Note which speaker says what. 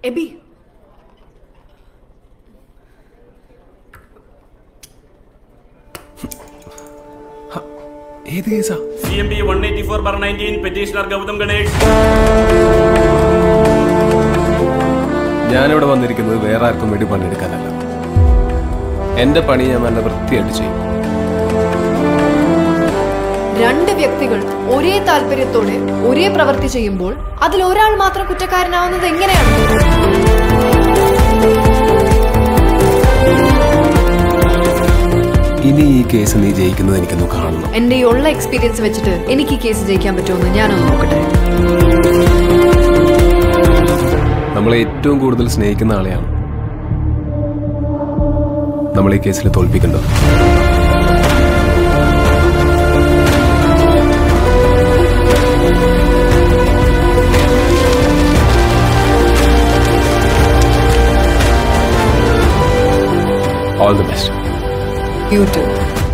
Speaker 1: AB
Speaker 2: ഏത് കേസാ
Speaker 3: C M B one eighty four bar nineteen petitioner Gautam Ganesh
Speaker 2: ഞാനിവിടെ വന്നിരിക്കുന്നത് വേറെ ആർക്കും വേണ്ടി പണിയെടുക്കാനല്ല എന്റെ പണി ഞാൻ നല്ല വൃത്തിയായിട്ട് ചെയ്യും
Speaker 1: രണ്ട് വ്യക്തികൾ ഒരേ താല്പര്യത്തോടെ ഒരേ പ്രവൃത്തി ചെയ്യുമ്പോൾ അതിൽ ഒരാൾ മാത്രം കുറ്റക്കാരനാവുന്നത് എങ്ങനെയാണ്
Speaker 2: ഇനി ഈ കേസ് നീ ജയിക്കുന്നത് എനിക്കൊന്ന് കാണണം
Speaker 1: എന്റെ ഈ ഉള്ള എക്സ്പീരിയൻസ് വെച്ചിട്ട് എനിക്ക് ഈ കേസ് ജയിക്കാൻ പറ്റുമെന്ന് ഞാനൊന്ന് നോക്കട്ടെ
Speaker 2: നമ്മളെ ഏറ്റവും കൂടുതൽ സ്നേഹിക്കുന്ന ആളെയാണ് നമ്മൾ ഈ കേസിൽ തോൽപ്പിക്കേണ്ടത് ഓൾ ദി ബെസ്റ്റ്
Speaker 1: യൂട്യൂബ്